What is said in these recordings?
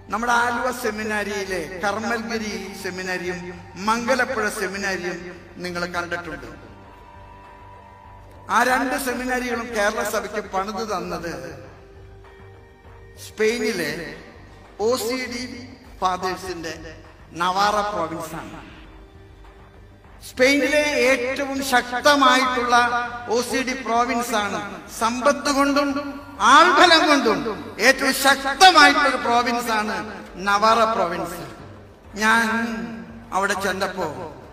നമ്മുടെ ആലുവ സെമിനാരിയിലെ കർമ്മൽഗിരി സെമിനാരിയും മംഗലപ്പുഴ സെമിനാരിയും നിങ്ങൾ കണ്ടിട്ടുണ്ട് ആ രണ്ട് സെമിനാരികളും കേരള സഭയ്ക്ക് പണിത് തന്നത് സ്പെയിനിലെ ഒ സി ഡി ഫാദേഴ്സിന്റെ നവാറ പ്രോവിൻസ് ആണ് സ്പെയിനിലെ ഏറ്റവും ശക്തമായിട്ടുള്ള ഒ സി ഡി പ്രോവിൻസ് ആണ് സമ്പത്ത് കൊണ്ടും ആൾബലം കൊണ്ടും ഏറ്റവും ശക്തമായിട്ടുള്ള പ്രോവിൻസ് ആണ് നവാറ പ്രോവിൻസ് ഞാൻ അവിടെ ചെന്നപ്പോ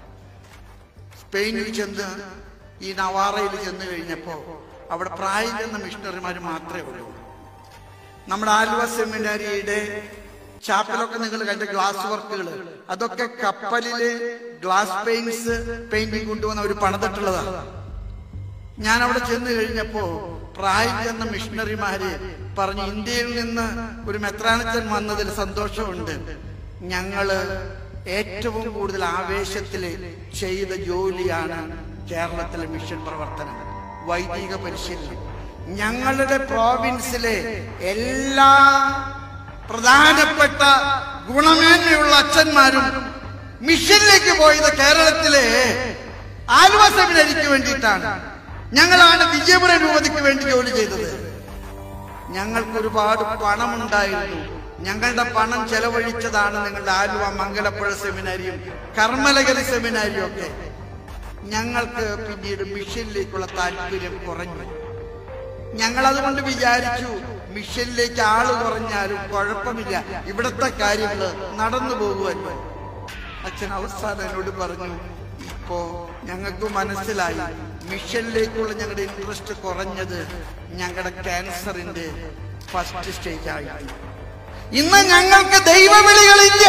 സ്പെയിനിൽ ചെന്ന് ഈ നവാറയിൽ ചെന്ന് കഴിഞ്ഞപ്പോ അവിടെ പ്രായം ചെന്ന മിഷണറിമാർ മാത്രമേ ഉള്ളൂ നമ്മുടെ ആലുവ സെമിനാരിയുടെ ചാപ്പലൊക്കെ നിങ്ങൾ കണ്ട ഗ്ലാസ് വർക്കുകൾ അതൊക്കെ കപ്പലില് ഗ്ലാസ് പെയിന്റ്സ് പെയിന്റിങ് കൊണ്ടുവന്ന ഒരു പണിതിട്ടുള്ളതാണ് ഞാൻ അവിടെ ചെന്ന് കഴിഞ്ഞപ്പോ പ്രായം ചെന്ന മിഷണറിമാര് പറഞ്ഞു ഇന്ത്യയിൽ നിന്ന് ഒരു മെത്രാനച്ചൻ വന്നതിൽ സന്തോഷമുണ്ട് ഞങ്ങള് ഏറ്റവും കൂടുതൽ ആവേശത്തില് ചെയ്ത ജോലിയാണ് കേരളത്തിലെ മിഷൻ പ്രവർത്തനം വൈദിക പരിശീലനം ഞങ്ങളുടെ പ്രോവിൻസിലെ എല്ലാ പ്രധാനപ്പെട്ട ഗുണമേന്മയുള്ള അച്ഛന്മാരും മിഷനിലേക്ക് പോയത് കേരളത്തിലെ ആലുവ സെമിനരിക്ക് വേണ്ടിയിട്ടാണ് ഞങ്ങളാണ് വിജയപുരം രൂപതയ്ക്ക് വേണ്ടി ജോലി ചെയ്തത് ഞങ്ങൾക്ക് ഒരുപാട് പണമുണ്ടായിരുന്നു ഞങ്ങളുടെ പണം ചെലവഴിച്ചതാണ് നിങ്ങളുടെ ആലുവ മംഗലപ്പുഴ സെമിനാരിയും കർമ്മലഗരി സെമിനാരിയും ഒക്കെ ഞങ്ങൾക്ക് പിന്നീട് മിഷനിലേക്കുള്ള താല്പര്യം കുറഞ്ഞു ഞങ്ങൾ അതുകൊണ്ട് വിചാരിച്ചു മിഷനിലേക്ക് ആള് കുറഞ്ഞാലും കുഴപ്പമില്ല ഇവിടത്തെ കാര്യങ്ങൾ നടന്നു പോകുമല്ലോ അച്ഛൻ അവസാനം എന്നോട് പറഞ്ഞു ഇപ്പോ ഞങ്ങൾക്ക് മനസ്സിലായി മിഷനിലേക്കുള്ള ഞങ്ങളുടെ ഇൻട്രസ്റ്റ് കുറഞ്ഞത് ഞങ്ങളുടെ ക്യാൻസറിന്റെ ഫസ്റ്റ് സ്റ്റേജ് ആയി ഇന്ന് ഞങ്ങൾക്ക് ദൈവവിളികളില്ല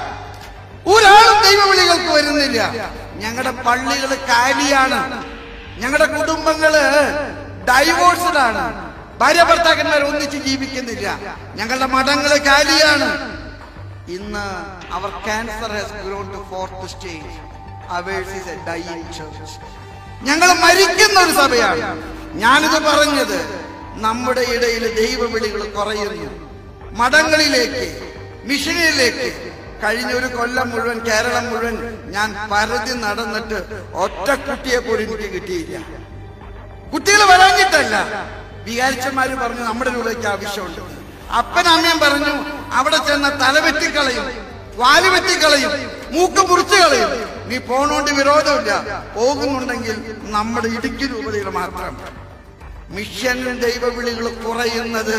ഒരാളും ദൈവവിളികൾക്ക് വരുന്നില്ല ഞങ്ങളുടെ പള്ളികൾ കാലിയാണ് ഞങ്ങളുടെ കുടുംബങ്ങള് ഡൈവോഴ്സ്ഡ് ആണ് ഭാര്യ ഭർത്താക്കന്മാർ ഒന്നിച്ച് ജീവിക്കുന്നില്ല ഞങ്ങളുടെ മഠങ്ങള് കാലിയാണ് ഇന്ന് അവർ cancer has grown to fourth stage ours is a dying church ഞങ്ങൾ മരിക്കുന്ന ഒരു സഭയാണ് ഞാനിത് പറഞ്ഞത് നമ്മുടെ ഇടയിൽ ദൈവവിളികൾ കുറയുന്നു മഠങ്ങളിലേക്ക് മിഷനിലേക്ക് കഴിഞ്ഞ ഒരു കൊല്ലം മുഴുവൻ കേരളം മുഴുവൻ ഞാൻ പരതി നടന്നിട്ട് ഒറ്റ കുട്ടിയെ പോലും എനിക്ക് കിട്ടിയില്ല കുട്ടികൾ വരാഞ്ഞിട്ടല്ല വികാരിച്ചന്മാര് പറഞ്ഞു നമ്മുടെ രൂപയ്ക്ക് ആവശ്യമുണ്ട് അപ്പനമ്മയും പറഞ്ഞു അവിടെ ചെന്ന തല വെട്ടിക്കളയും വാല് വെട്ടിക്കളയും മൂക്ക് മുറിച്ചു കളയും നീ പോണോണ്ട് വിരോധമില്ല പോകുന്നുണ്ടെങ്കിൽ നമ്മുടെ ഇടുക്കി രൂപതയിൽ മാത്രം മിഷൻ ദൈവവിളികൾ കുറയുന്നത്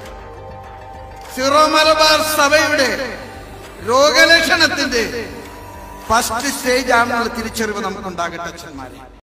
സിറോ മലബാർ സഭയുടെ രോഗലക്ഷണത്തിന്റെ ഫസ്റ്റ് സ്റ്റേജ് ആണെന്നുള്ള തിരിച്ചറിവ് നമുക്കുണ്ടാകട്ടെ അച്ഛന്മാരെ